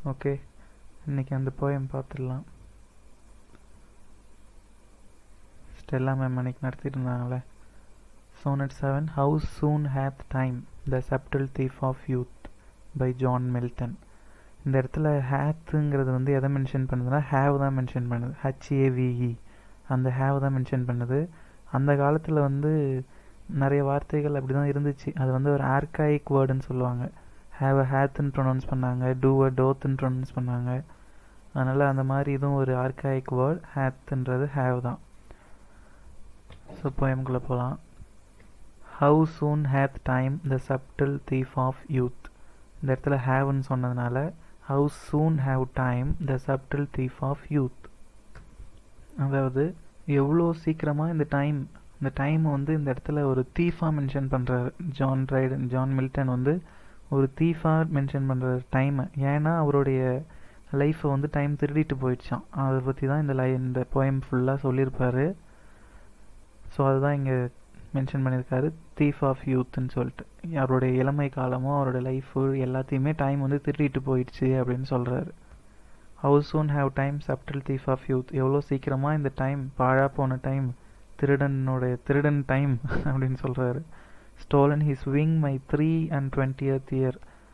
okay இன்னைக்கு அந்த poem பார்த்துடலாம் ஸ்டெல்லா மேம் அன்னைக்கு நடத்திட்டு இருந்தாங்களே sonnet seven how soon hath time the subtle thief of youth by John Milton இந்த இடத்துல ஹேத்துங்கிறது வந்து எதை மென்ஷன் பண்ணுதுன்னா ஹேவ் தான் மென்ஷன் பண்ணுது ஹெச்ஏவிஇ அந்த ஹேவ் தான் மென்ஷன் பண்ணுது அந்த காலத்தில் வந்து நிறைய வார்த்தைகள் அப்படி தான் இருந்துச்சு அது வந்து ஒரு ஆர்காயிக் வேர்டுன்னு சொல்லுவாங்க ஹேவ் அ ஹேத்துன்னு ப்ரொனவுன்ஸ் பண்ணாங்க டூ அ டோத்துன்னு ப்ரொனவுன்ஸ் பண்ணாங்க அதனால் அந்த மாதிரி இதுவும் ஒரு ஆர்காயிக் வேர்ட் ஹேத்துன்றது ஹேவ் தான் ஸோ போயம்குள்ளே போகலாம் how soon hath time the subtle thief of youth இந்த இடத்துல ஹேவ்னு சொன்னதுனால how soon have time the subtle thief of youth அதாவது எவ்வளோ சீக்கிரமாக இந்த டைம் இந்த டைம் வந்து இந்த இடத்துல ஒரு தீஃபாக மென்ஷன் பண்ணுறாரு ஜான் ரைடன் ஜான் மில்டன் வந்து ஒரு தீஃபாக மென்ஷன் பண்ணுற டைமை ஏன்னா அவருடைய லைஃப்பை வந்து டைம் திருடிட்டு போயிடுச்சான் அதை பற்றி தான் இந்த லை இந்த போயம் ஃபுல்லாக சொல்லியிருப்பாரு ஸோ அதுதான் இங்கே மென்ஷன் பண்ணியிருக்காரு தீஃப் ஆஃப் யூத்னு சொல்லிட்டு அவருடைய இளமை காலமும் அவரோட லைஃபு எல்லாத்தையுமே டைம் வந்து திருடிட்டு போயிடுச்சு அப்படின்னு சொல்கிறாரு how soon have time subtle thief of youth எவ்வளோ சீக்கிரமாக இந்த டைம் பாழா போன டைம் திருடனுடைய திருடன் டைம் அப்படின்னு சொல்கிறாரு stolen his wing my three and twentieth year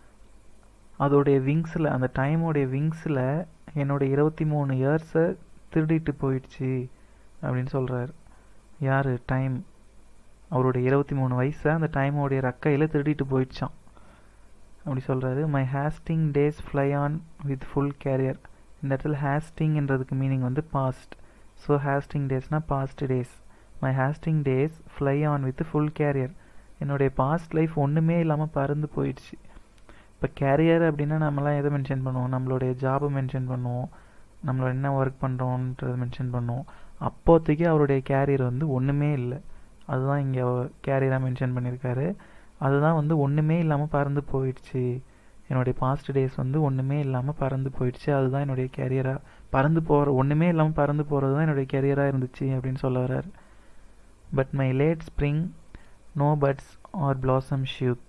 அதோடைய விங்ஸில் அந்த டைமோடைய விங்ஸில் என்னோடய இருபத்தி மூணு இயர்ஸை திருடிட்டு போயிடுச்சு அப்படின்னு சொல்கிறாரு யார் டைம் அவருடைய இருபத்தி மூணு வயசை அந்த டைமோடைய ரக்கையில் திருடிட்டு போயிடுச்சான் அப்படி சொல்கிறாரு my hasting days fly on with full career இந்த இடத்துல ஹேஸ்டிங்ன்றதுக்கு மீனிங் வந்து பாஸ்ட் ஸோ ஹேஸ்டிங் டேஸ்னால் fast days my hasting days fly on with full career என்னுடைய பாஸ்ட் லைஃப் ஒன்றுமே இல்லாமல் பறந்து போயிடுச்சு இப்போ கேரியர் அப்படின்னா நம்மலாம் எதை மென்ஷன் பண்ணுவோம் நம்மளுடைய ஜாபை மென்ஷன் பண்ணுவோம் நம்மளோட என்ன ஒர்க் பண்ணுறோன்றதை மென்ஷன் பண்ணுவோம் அப்போதைக்கு அவருடைய கேரியர் வந்து ஒன்றுமே இல்லை அதுதான் இங்கே கேரியராக மென்ஷன் பண்ணியிருக்காரு அதுதான் வந்து ஒன்றுமே இல்லாமல் பறந்து போயிடுச்சு என்னுடைய பாஸ்ட் டேஸ் வந்து ஒன்றுமே இல்லாமல் பறந்து போயிடுச்சு அதுதான் என்னுடைய கேரியராக பறந்து போகிற ஒன்றுமே இல்லாமல் பறந்து போகிறது தான் என்னுடைய கேரியராக இருந்துச்சு அப்படின்னு சொல்ல வர்றாரு but my late spring no buds or blossom shew'th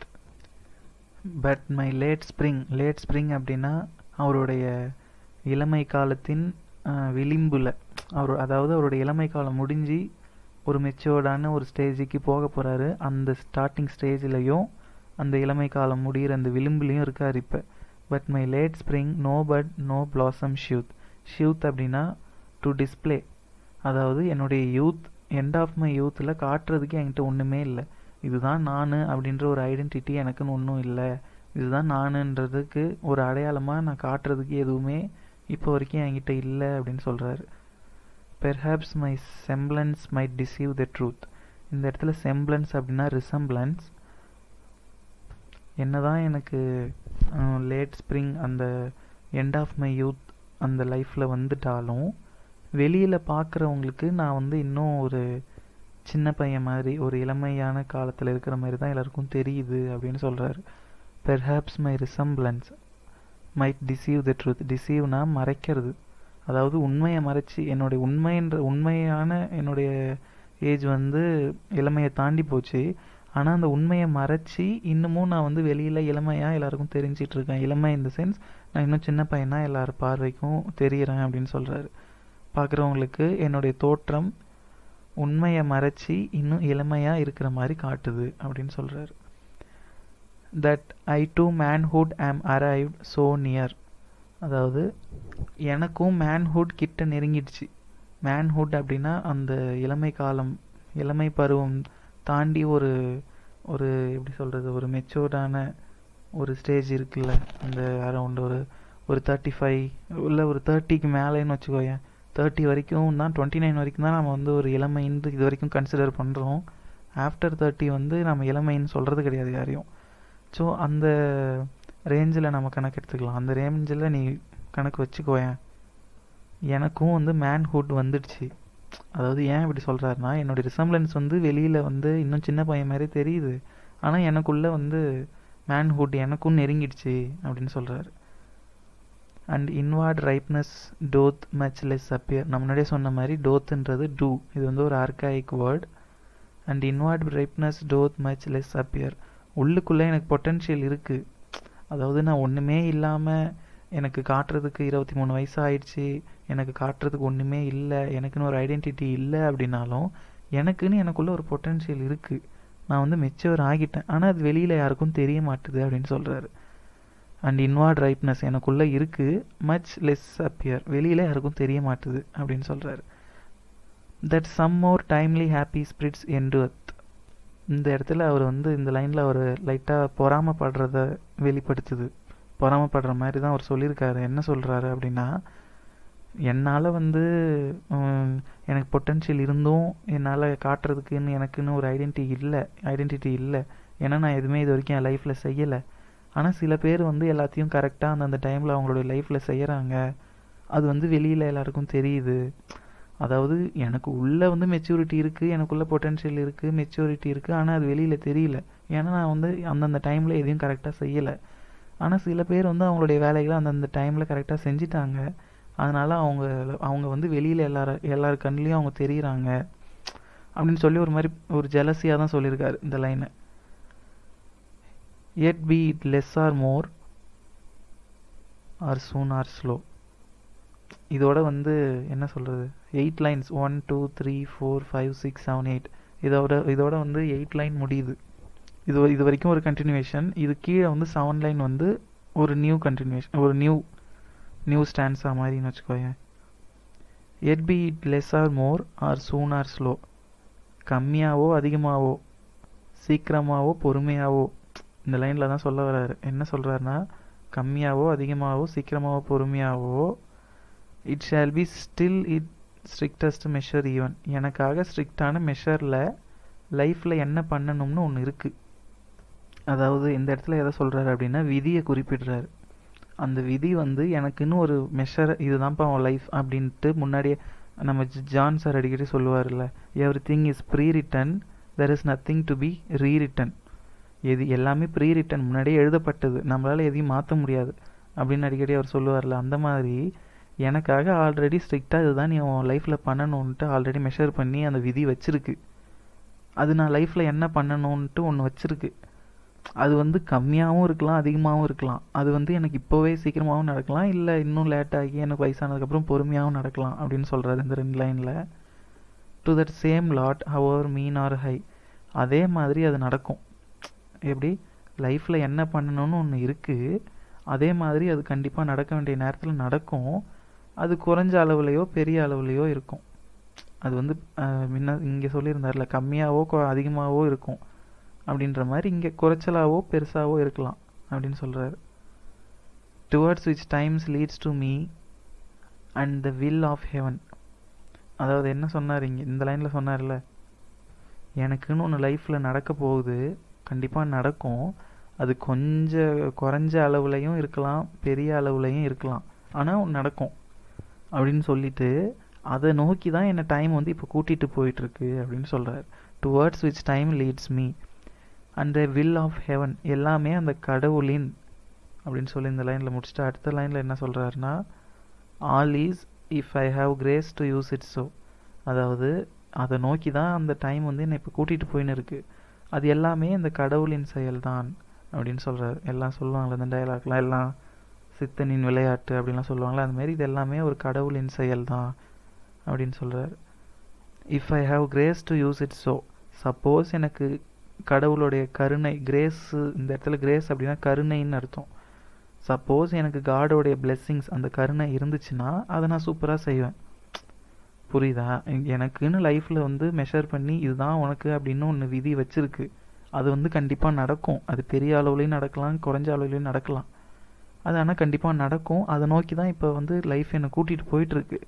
but my late spring late spring அப்படின்னா அவருடைய இளமை காலத்தின் விளிம்பில் அவர் அதாவது அவருடைய இளமை காலம் முடிஞ்சு ஒரு மெச்சோர்டான ஒரு ஸ்டேஜுக்கு போக போகிறாரு அந்த ஸ்டார்டிங் ஸ்டேஜ்லேயும் அந்த இளமை காலம் முடிகிற அந்த விளிம்புலையும் இருக்கார் இப்போ but my late spring no bud no blossom shew'th shew'th அப்படின்னா டு டிஸ்பிளே அதாவது என்னுடைய யூத் எண்ட் ஆஃப் மை யூத்தில் காட்டுறதுக்கு என்கிட்ட ஒன்றுமே இல்லை இதுதான் நான் அப்படின்ற ஒரு ஐடென்டிட்டி எனக்குன்னு ஒன்றும் இல்லை இதுதான் நானுன்றதுக்கு ஒரு அடையாளமாக நான் காட்டுறதுக்கு எதுவுமே இப்போ வரைக்கும் என்கிட்ட இல்லை அப்படின்னு சொல்கிறாரு perhaps my semblance might deceive the truth இந்த இடத்துல செம்பிளன்ஸ் அப்படின்னா ரிசம்பிளன்ஸ் என்னதான் எனக்கு லேட் ஸ்ப்ரிங் அந்த எண்ட் ஆஃப் மை யூத் அந்த லைஃப்பில் வந்துட்டாலும் வெளியில் பார்க்குறவங்களுக்கு நான் வந்து இன்னும் ஒரு சின்ன பையன் மாதிரி ஒரு இளமையான காலத்தில் இருக்கிற மாதிரி தான் எல்லாருக்கும் தெரியுது அப்படின்னு சொல்கிறாரு perhaps my resemblance might deceive the truth டிசீவ்னா மறைக்கிறது அதாவது உண்மையை மறைச்சி என்னுடைய உண்மைன்ற உண்மையான என்னுடைய ஏஜ் வந்து இளமையை தாண்டி போச்சு ஆனால் அந்த உண்மையை மறைச்சி இன்னமும் நான் வந்து வெளியில் இளமையாக எல்லாருக்கும் தெரிஞ்சிட்டு இருக்கேன் இளமை இந்த சென்ஸ் நான் இன்னும் சின்ன பையனா எல்லார் பார்வைக்கும் தெரிகிறேன் அப்படின்னு சொல்கிறாரு பார்க்குறவங்களுக்கு என்னுடைய தோற்றம் உண்மையை மறைச்சி இன்னும் இளமையாக இருக்கிற மாதிரி காட்டுது அப்படின்னு சொல்கிறாரு that I to manhood am arrived so near அதாவது எனக்கும் மேன்ஹுட் கிட்ட நெருங்கிடுச்சு மேன்ஹுட் அப்படின்னா அந்த இளமை காலம் இளமை பருவம் தாண்டி ஒரு ஒரு எப்படி சொல்கிறது ஒரு மெச்சூர்டான ஒரு ஸ்டேஜ் இருக்குல்ல அந்த அரௌண்ட் ஒரு ஒரு தேர்ட்டி ஃபைவ் இல்லை ஒரு தேர்ட்டிக்கு மேலேன்னு வச்சுக்கோயேன் தேர்ட்டி வரைக்கும் தான் டுவெண்ட்டி நைன் வரைக்கும் தான் நம்ம வந்து ஒரு இளமைன்னு இது வரைக்கும் கன்சிடர் பண்ணுறோம் ஆஃப்டர் தேர்ட்டி வந்து நம்ம இளமைன்னு சொல்கிறது கிடையாது யாரையும் ஸோ அந்த ரேஞ்சில் நம்ம கணக்கு எடுத்துக்கலாம் அந்த ரேஞ்சில் நீ கணக்கு வச்சுக்கோயேன் எனக்கும் வந்து மேன்ஹுட் வந்துடுச்சு அதாவது ஏன் இப்படி சொல்கிறாருன்னா என்னுடைய ரிசம்பிளன்ஸ் வந்து வெளியில் வந்து இன்னும் சின்ன பையன் மாதிரி தெரியுது ஆனால் எனக்குள்ளே வந்து மேன்ஹுட் எனக்கும் நெருங்கிடுச்சு அப்படின்னு சொல்கிறாரு and inward ripeness doth much less appear நம்ம முன்னாடியே சொன்ன மாதிரி டோத்துன்றது டூ இது வந்து ஒரு archaic word and inward ripeness doth much less appear உள்ளுக்குள்ளே எனக்கு பொட்டென்ஷியல் இருக்குது அதாவது நான் ஒன்றுமே இல்லாமல் எனக்கு காட்டுறதுக்கு இருபத்தி மூணு வயசு ஆயிடுச்சு எனக்கு காட்டுறதுக்கு ஒன்றுமே இல்லை எனக்குன்னு ஒரு ஐடென்டிட்டி இல்லை அப்படின்னாலும் எனக்குன்னு எனக்குள்ள ஒரு பொட்டென்ஷியல் இருக்குது நான் வந்து மெச்சூர் ஆகிட்டேன் ஆனால் அது வெளியில் யாருக்கும் தெரிய மாட்டுது அப்படின்னு சொல்கிறாரு அண்ட் இன்வார்ட் ரைப்னஸ் எனக்குள்ளே இருக்குது மச் லெஸ் அப்பியர் வெளியில் யாருக்கும் தெரிய மாட்டுது அப்படின்னு சொல்கிறாரு that some more timely happy spirits endueth இந்த இடத்துல அவர் வந்து இந்த லைனில் அவர் லைட்டாக பொறாமப்படுறத வெளிப்படுத்துது பொறாமப்படுற மாதிரி தான் அவர் சொல்லியிருக்காரு என்ன சொல்கிறாரு அப்படின்னா என்னால் வந்து எனக்கு பொட்டென்ஷியல் இருந்தும் என்னால் காட்டுறதுக்குன்னு எனக்குன்னு ஒரு ஐடென்டிட்டி இல்லை ஐடென்டிட்டி இல்லை ஏன்னா நான் எதுவுமே இது வரைக்கும் என் லைஃப்பில் செய்யலை ஆனால் சில பேர் வந்து எல்லாத்தையும் கரெக்டாக அந்தந்த டைமில் அவங்களுடைய லைஃப்பில் செய்கிறாங்க அது வந்து வெளியில் எல்லாருக்கும் தெரியுது அதாவது எனக்கு உள்ளே வந்து மெச்சூரிட்டி இருக்குது எனக்குள்ளே பொட்டென்ஷியல் இருக்குது மெச்சூரிட்டி இருக்குது ஆனால் அது வெளியில் தெரியல ஏன்னா நான் வந்து அந்தந்த டைமில் எதையும் கரெக்டாக செய்யலை ஆனால் சில பேர் வந்து அவங்களுடைய வேலைகளை அந்தந்த டைமில் கரெக்டாக செஞ்சிட்டாங்க அதனால் அவங்க அவங்க வந்து வெளியில் எல்லார எல்லார் கண்லேயும் அவங்க தெரியுறாங்க அப்படின்னு சொல்லி ஒரு மாதிரி ஒரு ஜெலசியாக தான் சொல்லியிருக்காரு இந்த லைனை yet be it less or more or soon or slow இதோட வந்து என்ன சொல்கிறது eight lines one two three four five six seven eight இதோட இதோட வந்து எயிட் லைன் முடியுது இது இது வரைக்கும் ஒரு கண்டினியூவேஷன் இது கீழே வந்து செவன் லைன் வந்து ஒரு நியூ கண்டினியூஷன் ஒரு நியூ நியூ ஸ்டாண்ட்ஸா மாதிரின்னு வச்சுக்கோங்க yet be it less or more or soon or slow கம்மியாவோ அதிகமாகவோ சீக்கிரமாகவோ பொறுமையாவோ இந்த லைனில் தான் சொல்ல வர்றாரு என்ன சொல்கிறாருன்னா கம்மியாவோ அதிகமாகவோ சீக்கிரமாகவோ பொறுமையாகவோ it shall be still it strictest measure even எனக்காக ஸ்ட்ரிக்டான மெஷரில் லைஃப்பில் என்ன பண்ணணும்னு ஒன்று இருக்குது அதாவது இந்த இடத்துல எதை சொல்கிறாரு அப்படின்னா விதியை குறிப்பிடுறாரு அந்த விதி வந்து எனக்குன்னு ஒரு மெஷர் இதுதான்ப்பா அவன் லைஃப் அப்படின்ட்டு முன்னாடியே நம்ம ஜான் சார் அடிக்கடி சொல்லுவார்ல everything is prewritten there is nothing to be rewritten எது எல்லாமே ப்ரீ ரிட்டன் முன்னாடியே எழுதப்பட்டது நம்மளால் எதையும் மாற்ற முடியாது அப்படின்னு அடிக்கடி அவர் சொல்லுவார்ல அந்த மாதிரி எனக்காக ஆல்ரெடி ஸ்ட்ரிக்டாக இதுதான் நீ உன் லைஃப்பில் பண்ணணுன்ட்டு ஆல்ரெடி மெஷர் பண்ணி அந்த விதி வச்சிருக்கு அது நான் லைஃப்பில் என்ன பண்ணணுன்ட்டு ஒன்று வச்சிருக்கு அது வந்து கம்மியாகவும் இருக்கலாம் அதிகமாகவும் இருக்கலாம் அது வந்து எனக்கு இப்போவே சீக்கிரமாகவும் நடக்கலாம் இல்லை இன்னும் லேட் ஆகி எனக்கு வயசானதுக்கப்புறம் பொறுமையாகவும் நடக்கலாம் அப்படின்னு சொல்கிறாரு இந்த ரெண்டு லைனில் to that same lot however mean or high அதே மாதிரி அது நடக்கும் எப்படி லைஃப்பில் என்ன பண்ணணும்னு ஒன்று இருக்குது அதே மாதிரி அது கண்டிப்பாக நடக்க வேண்டிய நேரத்தில் நடக்கும் அது குறைஞ்ச அளவுலையோ பெரிய அளவுலையோ இருக்கும் அது வந்து முன்ன இங்கே சொல்லியிருந்தார்ல கம்மியாகவோ அதிகமாகவோ இருக்கும் அப்படின்ற மாதிரி இங்கே குறைச்சலாவோ பெருசாவோ இருக்கலாம் அப்படின்னு சொல்கிறாரு towards which times leads to me and the will of heaven அதாவது என்ன சொன்னார் இங்கே இந்த லைனில் சொன்னார்ல எனக்குன்னு ஒன்று லைஃப்பில் நடக்க போகுது கண்டிப்பாக நடக்கும் அது கொஞ்சம் குறைஞ்ச அளவுலையும் இருக்கலாம் பெரிய அளவுலையும் இருக்கலாம் ஆனால் நடக்கும் அப்படின்னு சொல்லிட்டு அதை நோக்கி தான் என்னை டைம் வந்து இப்போ கூட்டிகிட்டு போயிட்டுருக்கு அப்படின்னு சொல்கிறார் towards which time leads me and will of heaven எல்லாமே அந்த கடவுளின் அப்படின்னு சொல்லி இந்த லைனில் முடிச்சுட்டு அடுத்த லைனில் என்ன சொல்கிறாருன்னா all is if I have grace to use it so அதாவது அதை நோக்கி தான் அந்த டைம் வந்து என்னை இப்போ கூட்டிகிட்டு போயின்னு இருக்குது அது எல்லாமே இந்த கடவுளின் செயல்தான் அப்படின்னு சொல்கிறார் எல்லாம் சொல்லுவாங்களே இந்த டயலாக்லாம் எல்லாம் சித்தனின் விளையாட்டு அப்படின்லாம் சொல்லுவாங்களே அந்த மாதிரி இது எல்லாமே ஒரு கடவுளின் செயல் தான் அப்படின்னு சொல்கிறார் if I have grace to use it so suppose எனக்கு கடவுளுடைய கருணை கிரேஸ் இந்த இடத்துல கிரேஸ் அப்படின்னா கருணைன்னு அர்த்தம் சப்போஸ் எனக்கு காடோடைய பிளெஸ்ஸிங்ஸ் அந்த கருணை இருந்துச்சுன்னா அதை நான் சூப்பராக செய்வேன் புரியுதா எனக்குன்னு லைஃப்பில் வந்து மெஷர் பண்ணி இதுதான் உனக்கு அப்படின்னு ஒன்று விதி வச்சிருக்கு அது வந்து கண்டிப்பாக நடக்கும் அது பெரிய அளவுலேயும் நடக்கலாம் குறைஞ்ச அளவுலேயும் நடக்கலாம் அது ஆனால் கண்டிப்பாக நடக்கும் அதை நோக்கி தான் இப்போ வந்து லைஃப் என்னை கூட்டிகிட்டு போயிட்டுருக்கு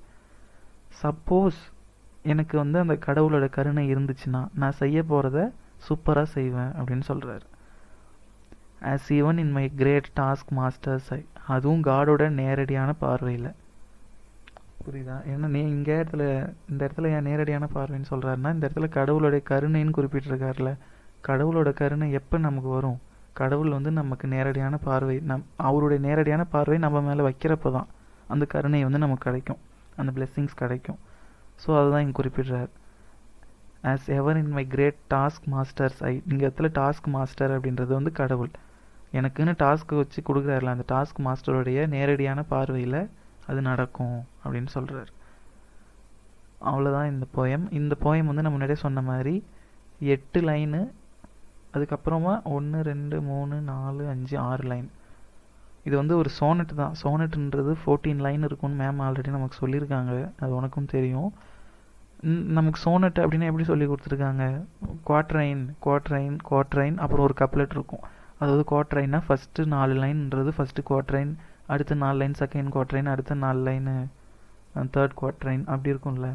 சப்போஸ் எனக்கு வந்து அந்த கடவுளோட கருணை இருந்துச்சுன்னா நான் செய்ய போகிறத சூப்பராக செய்வேன் அப்படின்னு சொல்கிறாரு as even in my great taskmaster's eye அதுவும் காடோட நேரடியான பார்வையில் புரியுதா ஏன்னா நீ இங்கே இடத்துல இந்த இடத்துல ஏன் நேரடியான பார்வைன்னு சொல்கிறாருன்னா இந்த இடத்துல கடவுளுடைய கருணைன்னு குறிப்பிட்டிருக்காருல கடவுளோட கருணை எப்போ நமக்கு வரும் கடவுள் வந்து நமக்கு நேரடியான பார்வை நம் அவருடைய நேரடியான பார்வை நம்ம மேலே வைக்கிறப்ப தான் அந்த கருணை வந்து நமக்கு கிடைக்கும் அந்த பிளெஸ்ஸிங்ஸ் கிடைக்கும் ஸோ அதுதான் இங்கே குறிப்பிடுறார் as ever in my great taskmaster's eye இங்கே இடத்துல டாஸ்க் மாஸ்டர் அப்படின்றது வந்து கடவுள் எனக்குன்னு டாஸ்க்கு வச்சு கொடுக்குறாருல அந்த டாஸ்க் மாஸ்டருடைய நேரடியான பார்வையில் அது நடக்கும் அப்படின்னு சொல்கிறார் அவ்வளோதான் இந்த போயம் இந்த போயம் வந்து நம்ம முன்னாடியே சொன்ன மாதிரி எட்டு லைனு அதுக்கப்புறமா ஒன்று ரெண்டு மூணு நாலு அஞ்சு ஆறு லைன் இது வந்து ஒரு சோனட் தான் சோனட்ன்றது ஃபோர்டீன் லைன் இருக்கும்னு மேம் ஆல்ரெடி நமக்கு சொல்லியிருக்காங்க அது உனக்கும் தெரியும் ம், நமக்கு சோனட் அப்படின்னா எப்படி சொல்லி கொடுத்துருக்காங்க குவாட்ரைன் குவாட்ரைன் குவாட்ரைன் அப்புறம் ஒரு கப்லெட் இருக்கும் அதாவது குவாட்ரைன்னா ஃபஸ்ட்டு நாலு லைன்ன்றது ஃபஸ்ட்டு குவாட்ரைன் அடுத்த நாலு லைன் செகண்ட் குவாட்ரைன் அடுத்த நாலு லைனு தேர்ட் குவாட்ரைன் அப்படி இருக்கும்ல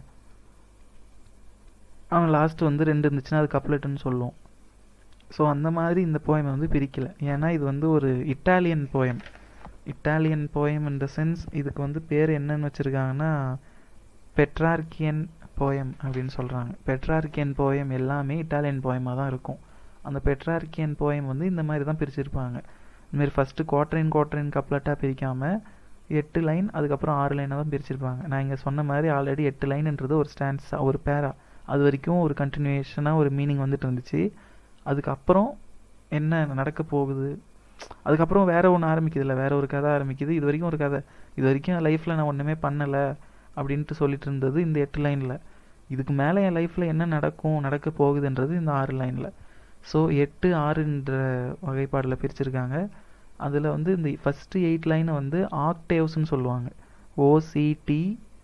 அவன் லாஸ்ட் வந்து ரெண்டு இருந்துச்சுன்னா அது கப்லெட்டுன்னு சொல்லுவோம் ஸோ அந்த மாதிரி இந்த போயம் வந்து பிரிக்கல ஏன்னா இது வந்து ஒரு Italian poem Italian poem in the sense இதுக்கு வந்து பேர் என்னன்னு வச்சுருக்காங்கன்னா பெட்ரார்கியன் போயம் அப்படின்னு சொல்கிறாங்க பெட்ரார்கியன் போயம் எல்லாமே இட்டாலியன் போயமாக தான் இருக்கும் அந்த பெட்ரார்கியன் போயம் வந்து இந்த மாதிரி தான் பிரிச்சிருப்பாங்க இந்தமாரி ஃபஸ்ட்டு குவாட்ரைன் குவாட்ரைன் கப்லெட்டாக பிரிக்காமல் எட்டு லைன் அதுக்கப்புறம் ஆறு லைனாக தான் பிரிச்சிருப்பாங்க நான் இங்கே சொன்ன மாதிரி ஆல்ரெடி எட்டு லைன்ன்றது ஒரு ஸ்டான்ஸ் ஒரு பேரா அது வரைக்கும் ஒரு கண்டினியூஷனாக ஒரு மீனிங் வந்துட்டு இருந்துச்சு அதுக்கப்புறம் என்ன நடக்க போகுது அதுக்கப்புறம் வேற ஒன்று ஆரம்பிக்குதுல்ல வேற ஒரு கதை ஆரம்பிக்குது இது வரைக்கும் ஒரு கதை இது வரைக்கும் என் லைஃப்பில் நான் ஒன்றுமே பண்ணலை அப்படின்ட்டு சொல்லிட்டு இருந்தது இந்த எட்டு லைனில் இதுக்கு மேலே என் லைஃப்பில் என்ன நடக்கும் நடக்க போகுதுன்றது இந்த ஆறு லைனில் ஸோ எட்டு ஆறுன்ற வகைப்பாடில் பிரிச்சிருக்காங்க அதில் வந்து இந்த ஃபஸ்ட்டு எயிட் லைனை வந்து ஆக்டேவ்ஸ்னு சொல்லுவாங்க ஓசிடி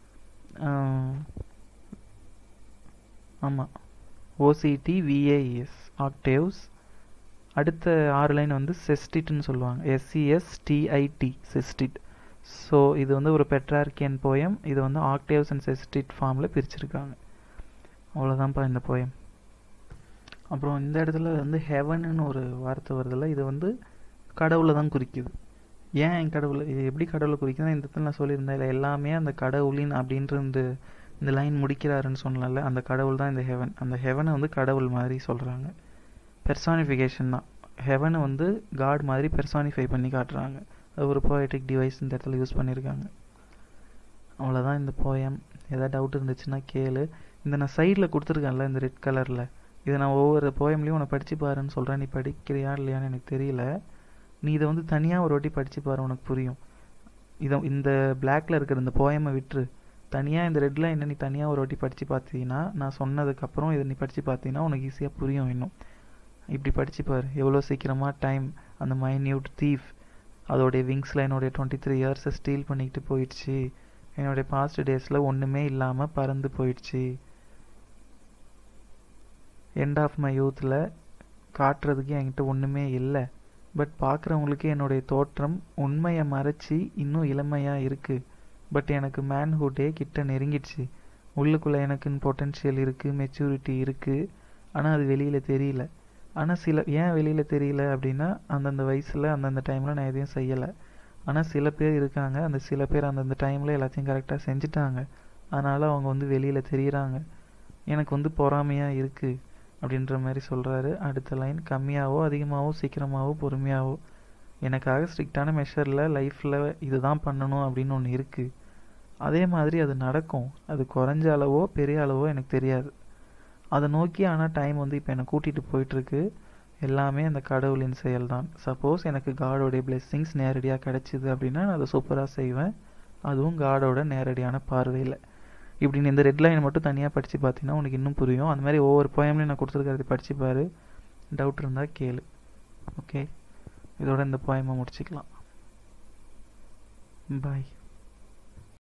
ஆமாம் ஓசிடி விஏஎஸ் ஆக்டேவ்ஸ் அடுத்த ஆறு லைன் வந்து செஸ்டிட்னு சொல்லுவாங்க எஸ்சிஎஸ் டிஐடி செஸ்டிட் ஸோ இது வந்து ஒரு பெட்ரார்கியன் போயம் இது வந்து ஆக்டேவ்ஸ் அண்ட் செஸ்டிட் ஃபார்மில் பிரிச்சிருக்காங்க அவ்வளோதான்ப்பா இந்த போயம் அப்புறம் இந்த இடத்துல வந்து ஹெவன்னு ஒரு வார்த்தை வருதுல்ல இது வந்து கடவுளை தான் குறிக்குது ஏன் என் கடவுளை இது எப்படி கடவுளை குறிக்குதுன்னா இந்த இடத்துல நான் சொல்லியிருந்தேன் இல்லை எல்லாமே அந்த கடவுளின் அப்படின்ற இந்த இந்த லைன் முடிக்கிறாருன்னு சொன்னல அந்த கடவுள் தான் இந்த ஹெவன் அந்த ஹெவனை வந்து கடவுள் மாதிரி சொல்கிறாங்க பெர்சானிஃபிகேஷன் தான் ஹெவனை வந்து காட் மாதிரி பெர்சானிஃபை பண்ணி காட்டுறாங்க அது ஒரு போயட்டிக் டிவைஸ் இந்த இடத்துல யூஸ் பண்ணியிருக்காங்க அவ்வளோதான் இந்த போயம் ஏதாவது டவுட் இருந்துச்சுன்னா கேளு இந்த நான் சைடில் கொடுத்துருக்கேன்ல இந்த ரெட் கலரில் இதை நான் ஒவ்வொரு போயம்லேயும் உன்னை படித்து பாருன்னு சொல்கிறேன் நீ படிக்கிறியா இல்லையான்னு எனக்கு தெரியல நீ இதை வந்து தனியாக ஒரு வாட்டி படித்து பாரு உனக்கு புரியும் இதை இந்த பிளாக்ல இருக்கிற இந்த போயமை விட்டுரு தனியாக இந்த ரெட் லைனை நீ தனியாக ஒரு வாட்டி படித்து பார்த்தீங்கன்னா நான் சொன்னதுக்கப்புறம் இதை நீ படித்து பார்த்தீங்கன்னா உனக்கு ஈஸியாக புரியும் இன்னும் இப்படி படிச்சு பாரு எவ்வளோ சீக்கிரமாக டைம் அந்த மைன்யூட் தீஃப் அதோடைய விங்ஸில் என்னுடைய டுவெண்ட்டி த்ரீ இயர்ஸை ஸ்டீல் பண்ணிக்கிட்டு போயிடுச்சு என்னுடைய பாஸ்ட் டேஸில் ஒன்றுமே இல்லாமல் பறந்து போயிடுச்சு எண்ட் ஆஃப் மை யூத்தில் காட்டுறதுக்கு என்கிட்ட ஒன்றுமே இல்லை பட் பார்க்குறவங்களுக்கு என்னுடைய தோற்றம் உண்மையை மறைச்சி இன்னும் இளமையாக இருக்குது பட் எனக்கு மேன்ஹுட்டே கிட்ட நெருங்கிடுச்சு உள்ளுக்குள்ளே எனக்குன்னு பொட்டென்ஷியல் இருக்குது மெச்சூரிட்டி இருக்குது ஆனால் அது வெளியில் தெரியல ஆனால் சில ஏன் வெளியில் தெரியல அப்படின்னா அந்தந்த வயசில் அந்தந்த டைமில் நான் எதையும் செய்யலை ஆனால் சில பேர் இருக்காங்க அந்த சில பேர் அந்தந்த டைமில் எல்லாத்தையும் கரெக்டாக செஞ்சுட்டாங்க அதனால் அவங்க வந்து வெளியில் தெரியுறாங்க எனக்கு வந்து பொறாமையாக இருக்குது அப்படின்ற மாதிரி சொல்கிறாரு அடுத்த லைன் கம்மியாகவோ அதிகமாகவோ சீக்கிரமாகவோ பொறுமையாகவோ எனக்காக ஸ்ட்ரிக்டான மெஷரில் லைஃப்பில் இதுதான் பண்ணணும் அப்படின்னு ஒன்று இருக்குது அதே மாதிரி அது நடக்கும் அது குறைஞ்ச அளவோ பெரிய அளவோ எனக்கு தெரியாது அதை நோக்கி ஆனால் டைம் வந்து இப்போ என்னை கூட்டிகிட்டு போயிட்டுருக்கு எல்லாமே அந்த கடவுளின் செயல் தான் சப்போஸ் எனக்கு காடோடைய பிளெஸ்ஸிங்ஸ் நேரடியாக கிடைச்சிது அப்படின்னா நான் அதை சூப்பராக செய்வேன் அதுவும் காடோட நேரடியான பார்வையில் இப்படின்னு இந்த ரெட் லைனை மட்டும் தனியாக படித்து பார்த்தீங்கன்னா உனக்கு இன்னும் புரியும் அந்த மாதிரி ஒவ்வொரு போயம்லையும் நான் கொடுத்துருக்கறதை படித்து பாரு டவுட் இருந்தால் கேளு ஓகே இதோட இந்த போயமை முடிச்சுக்கலாம் பாய்